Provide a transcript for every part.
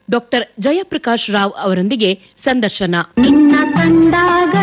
Doctor Jayaprakash Rao ಅವರೊಂದಿಗೆ ಸಂದರ್ಶನ ನಿನ್ನ ಕಂಡಾಗ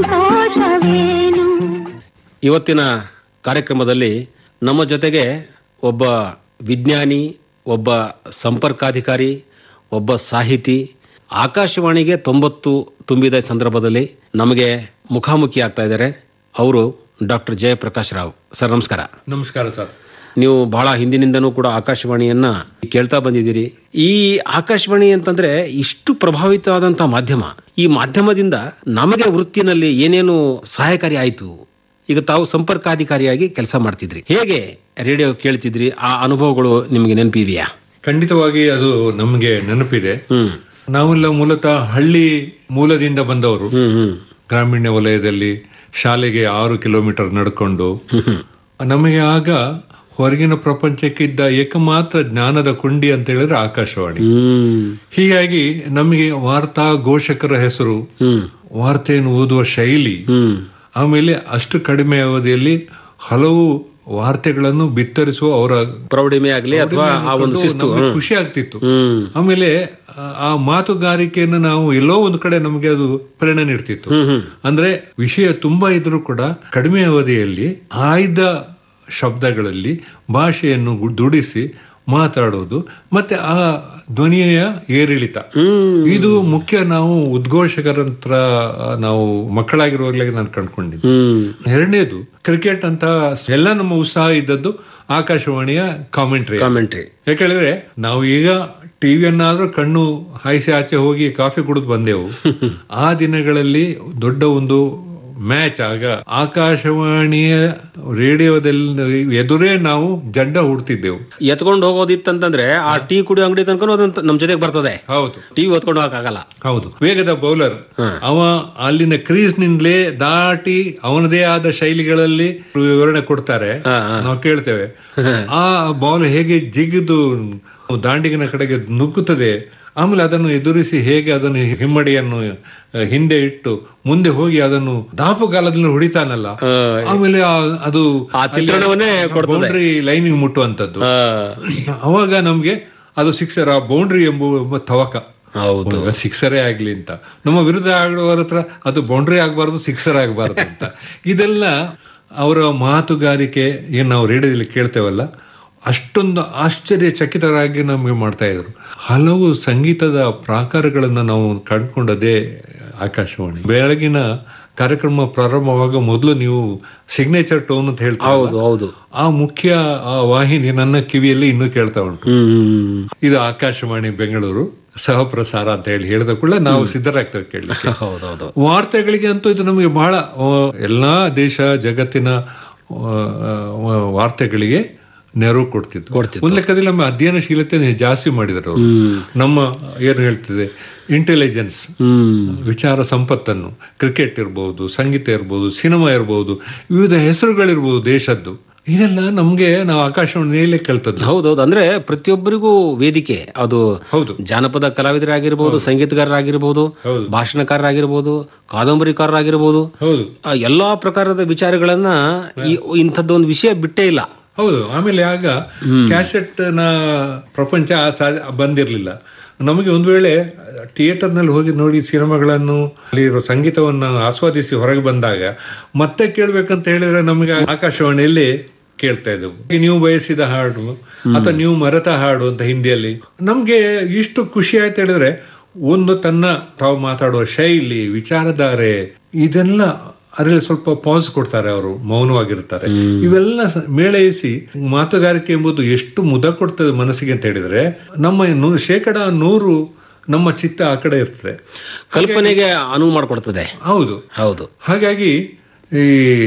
ಸಂತೋಷವೇನು ಇವತ್ತಿನ ಕಾರ್ಯಕ್ರಮದಲ್ಲಿ ನಮ್ಮ ಜೊತೆಗೆ ಒಬ್ಬ ವಿಜ್ಞಾನಿ ಒಬ್ಬ ಸಂಪರ್ಕಾಧಿಕಾರಿ ಒಬ್ಬ ಸಾಹಿತಿ ಆಕಾಶವಾಣಿಗೆ ತೊಂಬತ್ತು ತುಂಬಿದ ಸಂದರ್ಭದಲ್ಲಿ ನಮಗೆ ಮುಖಾಮುಖಿ ಆಗ್ತಾ ಇದ್ದಾರೆ ಅವರು ಡಾಕ್ಟರ್ ಜಯಪ್ರಕಾಶ್ ರಾವ್ ಸರ್ ನಮಸ್ಕಾರ ನಮಸ್ಕಾರ ಸರ್ ನೀವು ಬಹಳ ಹಿಂದಿನಿಂದನೂ ಕೂಡ ಆಕಾಶವಾಣಿಯನ್ನ ಕೇಳ್ತಾ ಬಂದಿದ್ದೀರಿ ಈ ಆಕಾಶವಾಣಿ ಅಂತಂದ್ರೆ ಇಷ್ಟು ಪ್ರಭಾವಿತವಾದಂತಹ ಮಾಧ್ಯಮ ಈ ಮಾಧ್ಯಮದಿಂದ ನಮಗೆ ವೃತ್ತಿನಲ್ಲಿ ಏನೇನು ಸಹಾಯಕಾರಿ ಆಯಿತು ಈಗ ತಾವು ಸಂಪರ್ಕಾಧಿಕಾರಿಯಾಗಿ ಕೆಲಸ ಮಾಡ್ತಿದ್ರಿ ಹೇಗೆ ರೇಡಿಯೋ ಕೇಳ್ತಿದ್ರಿ ಆ ಅನುಭವಗಳು ನಿಮಗೆ ನೆನಪಿದೆಯಾ ಖಂಡಿತವಾಗಿ ಅದು ನಮಗೆ ನೆನಪಿದೆ ಹ್ಮ್ ನಾವೆಲ್ಲ ಮೂಲತಃ ಹಳ್ಳಿ ಮೂಲದಿಂದ ಬಂದವರು ಹ್ಮ್ ಹ್ಮ್ ಗ್ರಾಮೀಣ ವಲಯದಲ್ಲಿ ಶಾಲೆಗೆ ಆರು ಕಿಲೋಮೀಟರ್ ನಡ್ಕೊಂಡು ಹ್ಮ್ ಹ್ಮ್ ನಮಗೆ ಆಗ ಹೊರಗಿನ ಪ್ರಪಂಚಕ್ಕಿದ್ದ ಏಕಮಾತ್ರ ಜ್ಞಾನದ ಕುಂಡಿ ಅಂತ ಹೇಳಿದ್ರೆ ಆಕಾಶವಾಣಿ ಹ್ಮ್ ಹೀಗಾಗಿ ನಮಗೆ ವಾರ್ತಾ ಘೋಷಕರ ಹೆಸರು ಹ್ಮ್ ವಾರ್ತೆಯನ್ನು ಓದುವ ಶೈಲಿ ಹ್ಮ್ ಆಮೇಲೆ ಅಷ್ಟು ಕಡಿಮೆ ಅವಧಿಯಲ್ಲಿ ಹಲವು ವಾರ್ತೆಗಳನ್ನು ಬಿತ್ತರಿಸುವ ಅವರ ಪ್ರೌಢಿಮೆ ಆಗ್ಲಿ ಅಥವಾ ಆ ಒಂದು ಶಿಸ್ತು ನಮ್ಗೆ ಹ್ಮ್. ಖುಷಿ ಆಗ್ತಿತ್ತು ಹ್ಮ್ ಆಮೇಲೆ ಆ- ಆ ಮಾತುಗಾರಿಕೆಯನ್ನು ನಾವು ಎಲ್ಲೋ ಒಂದು ಕಡೆ ನಮಗೆ ಅದು ಪ್ರೇರಣೆ ನೀಡ್ತಿತ್ತು ಹ್ಮ್ ಹ್ಮ್ ಅಂದ್ರೆ ವಿಷಯ ತುಂಬಾ ಇದ್ರೂ ಕೂಡ ಕಡಿಮೆ ಅವಧಿಯಲ್ಲಿ ಆಯ್ದ ಶಬ್ದಗಳಲ್ಲಿ ಭಾಷೆಯನ್ನು ಗು- ದುಡಿಸಿ ಮಾತಾಡೋದು ಮತ್ತೆ ಆ ಧ್ವನಿಯ ಏರಿಳಿತ ಹ್ಮ್ ಇದು ಮುಖ್ಯ ನಾವು ಉದ್ಘೋಷಕರಂತ್ರ ನಾವು ಮಕ್ಕಳಾಗಿರುವಾಗಲೇ ನಾನು ಕಂಡ್ಕೊಂಡಿದ್ದೆ ಹ್ಮ್ ಎರಡನೇದು ಕ್ರಿಕೆಟ್ ಅಂತ ಎಲ್ಲ ನಮ್ಮ ಉತ್ಸಾಹ ಇದ್ದದ್ದು ಆಕಾಶವಾಣಿಯ ಕಾಮೆಂಟ್ರಿ ಕಾಮೆಂಟ್ರಿ ಯಾಕೇಳಿದ್ರೆ ನಾವು ಈಗ ಟಿವಿಯನ್ನಾದ್ರೂ ಕಣ್ಣು ಹಾಯಿಸಿ ಆಚೆ ಹೋಗಿ ಕಾಫಿ ಕುಡಿದು ಬಂದೆವು ಆ ದಿನಗಳಲ್ಲಿ ದೊಡ್ಡ ಒಂದು ಮ್ಯಾಚ್ ಆಗ ಆಕಾಶವಾಣಿಯ ರೇಡಿಯೋದಲ್ಲಿ ಎದುರೇ ನಾವು ಜಂಡ ಹುಡ್ತಿದ್ದೆವು ಎತ್ಕೊಂಡು ಹೋಗೋದಿತ್ತಂತಂದ್ರೆ ಆ ಟೀ ಕುಡಿಯೋ ಅಂಗಡಿ ತನಕ ಅದಂತ ನಮ್ ಜೊತೆಗೆ ಬರ್ತದೆ ಹೌದು ಟೀ ಹೊತ್ಕೊಂಡು ಹೋಗಕ್ಕಾಗಲ್ಲ ಹೌದು ವೇಗದ ಬೌಲರ್ ಹ್ಮ್. ಅವ ಅಲ್ಲಿನ ಕ್ರೀಸ್ ನಿಂದಲೇ ದಾಟಿ ಅವನದೇ ಆದ ಶೈಲಿಗಳಲ್ಲಿ ವಿವರಣೆ ಕೊಡ್ತಾರೆ ಹಾ, ಹಾ. ನಾವು ಕೇಳ್ತೇವೆ ಆ ಬಾಲ್ ಹೇಗೆ ಜಿಗಿದು ದಾಂಡಿಗಿನ ಕಡೆಗೆ ನುಗ್ಗುತ್ತದೆ ಆಮೇಲೆ ಅದನ್ನು ಎದುರಿಸಿ ಹೇಗೆ ಅದನ್ನು ಹಿಮ್ಮಡಿಯನ್ನು ಆ, ಹಿಂದೆ ಇಟ್ಟು ಮುಂದೆ ಹೋಗಿ ಅದನ್ನು ದಾಪುಗಾಲದಲ್ಲಿ ಹೊಡಿತಾನಲ್ಲ ಆ, ಆಮೇಲೆ ಆ- ಅದು ಆ ಚಿತ್ರಣವನ್ನೇ ಕೊಡ್ತದೆ. ಬೌಂಡ್ರಿ ಲೈನಿಗೆ ಮುಟ್ಟುವಂತದ್ದು ಆ, ಅವಾಗ ನಮ್ಗೆ ಅದು ಸಿಕ್ಸರ್ ಆ ಬೌಂಡ್ರಿ ಎಂಬುವ ಎಂಬ ತವಕ ಹೌದು ಸಿಕ್ಸರೇ ಆಗ್ಲಿ ಅಂತ ನಮ್ಮ ವಿರುದ್ಧ ಆಡುವವರ ಹತ್ರ ಅದು ಬೌಂಡ್ರಿ ಆಗಬಾರ್ದು ಸಿಕ್ಸರ್ ಆಗಬಾರ್ದು ಅಂತ ಇದೆಲ್ಲ ಅವರ ಮಾತುಗಾರಿಕೆ ಏನ್ ನಾವು ರೇಡಿಯೋದಲ್ಲಿ ಕೇಳ್ತೇವಲ್ಲ ಅಷ್ಟೊಂದು ಆಶ್ಚರ್ಯಚಕಿತರಾಗಿ ನಮಗೆ ಮಾಡ್ತಾ ಇದ್ರು ಹಲವು ಸಂಗೀತದ ಪ್ರಾಕಾರಗಳನ್ನ ನಾವು ಕಂಡುಕೊಂಡದೇ ಆಕಾಶವಾಣಿ ಬೆಳಗಿನ ಕಾರ್ಯಕ್ರಮ ಪ್ರಾರಂಭವಾಗ ಮೊದಲು ನೀವು ಸಿಗ್ನೇಚರ್ ಟೋನ್ ಅಂತ ಹೇಳ್ತೀವಿ ಹೌದು ಹೌದು ಆ ಮುಖ್ಯ ಆ ವಾಹಿನಿ ನನ್ನ ಕಿವಿಯಲ್ಲಿ ಇನ್ನೂ ಕೇಳ್ತಾ ಉಂಟು ಹ್ಮ್ ಇದು ಆಕಾಶವಾಣಿ ಬೆಂಗಳೂರು ಸಹ ಪ್ರಸಾರ ಅಂತ ಹೇಳಿ ಹೇಳಿದ ಕೂಡ ನಾವು ಸಿದ್ಧರಾಗ್ತೇವೆ ಕೇಳಲಿಕ್ಕೆ ಹೌದೌದು ವಾರ್ತೆಗಳಿಗೆ ಅಂತೂ ಇದು ನಮಗೆ ಬಹಳ ಆ, ಎಲ್ಲಾ ದೇಶ ಜಗತ್ತಿನ ಆ, ಆ, ವಾರ್ತೆಗಳಿಗೆ ನೆರವು ಕೊಡ್ತಿತ್ತು ಕೊಡ್ತಿತ್ತು. ಒಂದು ಲೆಕ್ಕದಲ್ಲಿ ನಮ್ಮ ಅಧ್ಯಯನಶೀಲತೆ ಜಾಸ್ತಿ ಮಾಡಿದರು ಅವರು ಹ್ಮ್ ನಮ್ಮ ಏನು ಹೇಳ್ತಿದೆ ಇಂಟೆಲಿಜೆನ್ಸ್ ಹ್ಮ್ ವಿಚಾರ ಸಂಪತ್ತನ್ನು ಕ್ರಿಕೆಟ್ ಇರ್ಬೋದು ಸಂಗೀತ ಇರ್ಬೋದು ಸಿನಿಮಾ ಇರ್ಬೋದು ವಿವಿಧ ಹೆಸರುಗಳಿರ್ಬೋದು ದೇಶದ್ದು ಇದೆಲ್ಲ ನಮ್ಗೆ ನಾವು ಆಕಾಶವಾಣಿಯಲ್ಲೇ ಕೇಳ್ತದ್ದು ಹೌದೌದು ಅಂದ್ರೆ ಪ್ರತಿಯೊಬ್ಬರಿಗೂ ವೇದಿಕೆ ಅದು ಹೌದು ಜಾನಪದ ಕಲಾವಿದರಾಗಿರ್ಬೋದು ಸಂಗೀತಗಾರರಾಗಿರ್ಬೋದು ಹೌದು ಭಾಷಣಕಾರರಾಗಿರ್ಬೋದು ಕಾದಂಬರಿಕಾರರಾಗಿರ್ಬೋದು ಹೌದು ಆ ಎಲ್ಲಾ ಪ್ರಕಾರದ ವಿಚಾರಗಳನ್ನ ಈ- ಇಂಥದ್ದೊಂದು ವಿಷಯ ಬಿಟ್ಟೇ ಇಲ್ಲ ಹೌದು ಆಮೇಲೆ ಆಗ ಹ್ಮ್. ಕ್ಯಾಸೆಟ್ ನ ಪ್ರಪಂಚ ಸಾ- ಬಂದಿರ್ಲಿಲ್ಲ ನಮಗೆ ಒಂದು ವೇಳೆ ಥಿಯೇಟರ್ ನಲ್ಲಿ ಹೋಗಿ ನೋಡಿ ಸಿನಿಮಾಗಳನ್ನು ಅಲ್ಲಿ ಇರೋ ಸಂಗೀತವನ್ನು ಆಸ್ವಾದಿಸಿ ಹೊರಗೆ ಬಂದಾಗ ಮತ್ತೆ ಕೇಳ್ಬೇಕಂತ ಹೇಳಿದ್ರೆ ನಮಗೆ ಆಕಾಶವಾಣಿಯಲ್ಲಿ ಕೇಳ್ತಾ ಇದ್ದೆವು ಈ ನೀವು ಬಯಸಿದ ಹಾಡು ಅಥವಾ ನೀವು ಮರೆತ ಹಾಡು ಅಂತ ಹಿಂದಿಯಲ್ಲಿ ನಮ್ಗೆ ಇಷ್ಟು ಖುಷಿ ಆಯ್ತು ಹೇಳಿದ್ರೆ ಒಂದು ತನ್ನ ತಾವು ಮಾತಾಡುವ ಶೈಲಿ ವಿಚಾರಧಾರೆ ಇದೆಲ್ಲ ಅದರಲ್ಲಿ ಸ್ವಲ್ಪ ಪಾಸ್ ಕೊಡ್ತಾರೆ ಅವರು ಮೌನವಾಗಿರ್ತಾರೆ ಇವೆಲ್ಲ ಸ- ಮೇಳೈಸಿ ಮಾತುಗಾರಿಕೆ ಎಂಬುದು ಎಷ್ಟು ಮುದ ಕೊಡ್ತದೆ ಮನಸ್ಸಿಗೆ ಅಂತ ಹೇಳಿದ್ರೆ ನಮ್ಮ ನೂ- ಶೇಕಡ ನೂರು ನಮ್ಮ ಚಿತ್ತ ಆ ಕಡೆ ಇರ್ತದೆ ಕಲ್ಪನೆಗೆ ಅನುವು ಮಾಡಿಕೊಡ್ತದೆ ಹೌದು ಹೌದು ಹಾಗಾಗಿ ಈ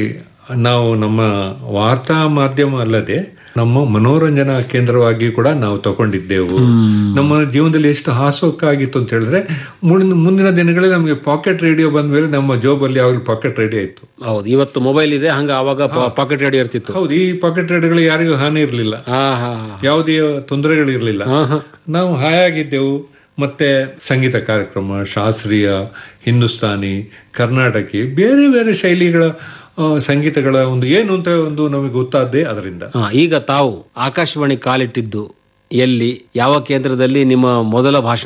ನಾವು ನಮ್ಮ ವಾರ್ತಾ ಮಾಧ್ಯಮ ಅಲ್ಲದೆ ನಮ್ಮ ಮನೋರಂಜನಾ ಕೇಂದ್ರವಾಗಿ ಕೂಡ ನಾವು ತಗೊಂಡಿದ್ದೆವು ನಮ್ಮ ಜೀವನದಲ್ಲಿ ಎಷ್ಟು ಹಾಸೋಕ್ಕಾಗಿತ್ತು ಅಂತ ಹೇಳಿದ್ರೆ ಮುಂದಿನ ಮುಂದಿನ ದಿನಗಳಲ್ಲಿ ನಮಗೆ ಪಾಕೆಟ್ ರೇಡಿಯೋ ಬಂದ ಮೇಲೆ ನಮ್ಮ ಜೋಬಲ್ಲಿ ಯಾವಾಗಲೂ ಪಾಕೆಟ್ ರೇಡಿಯೋ ಇತ್ತು ಹೌದು ಇವತ್ತು ಮೊಬೈಲ್ ಇದೆ ಹಂಗ ಅವಾಗ ಪಾಕೆಟ್ ರೇಡಿಯೋ ಇರ್ತಿತ್ತು ಹೌದು ಈ ಪಾಕೆಟ್ ರೇಡಿಯೋಗಳು ಯಾರಿಗೂ ಹಾನಿ ಇರಲಿಲ್ಲ ಹಾ ಹಾ ಯಾವುದೇ ತೊಂದರೆಗಳಿರಲಿಲ್ಲ ಹಾ ಹಾ ನಾವು ಹಾಯಾಗಿದ್ದೆವು ಮತ್ತೆ ಸಂಗೀತ ಕಾರ್ಯಕ್ರಮ ಶಾಸ್ತ್ರೀಯ ಹಿಂದೂಸ್ತಾನಿ ಕರ್ನಾಟಕಿ ಬೇರೆ ಬೇರೆ ಶೈಲಿಗಳ ಆ, ಸಂಗೀತಗಳ ಒಂದು ಏನು ಅಂತ ಒಂದು ನಮಗೆ ಗೊತ್ತಾದ್ದೇ ಅದರಿಂದ ಹಾ, ಈಗ ತಾವು ಆಕಾಶವಾಣಿ ಕಾಲಿಟ್ಟಿದ್ದು ಎಲ್ಲಿ ಯಾವ ಕೇಂದ್ರದಲ್ಲಿ ನಿಮ್ಮ ಮೊದಲ ಭಾಷಣ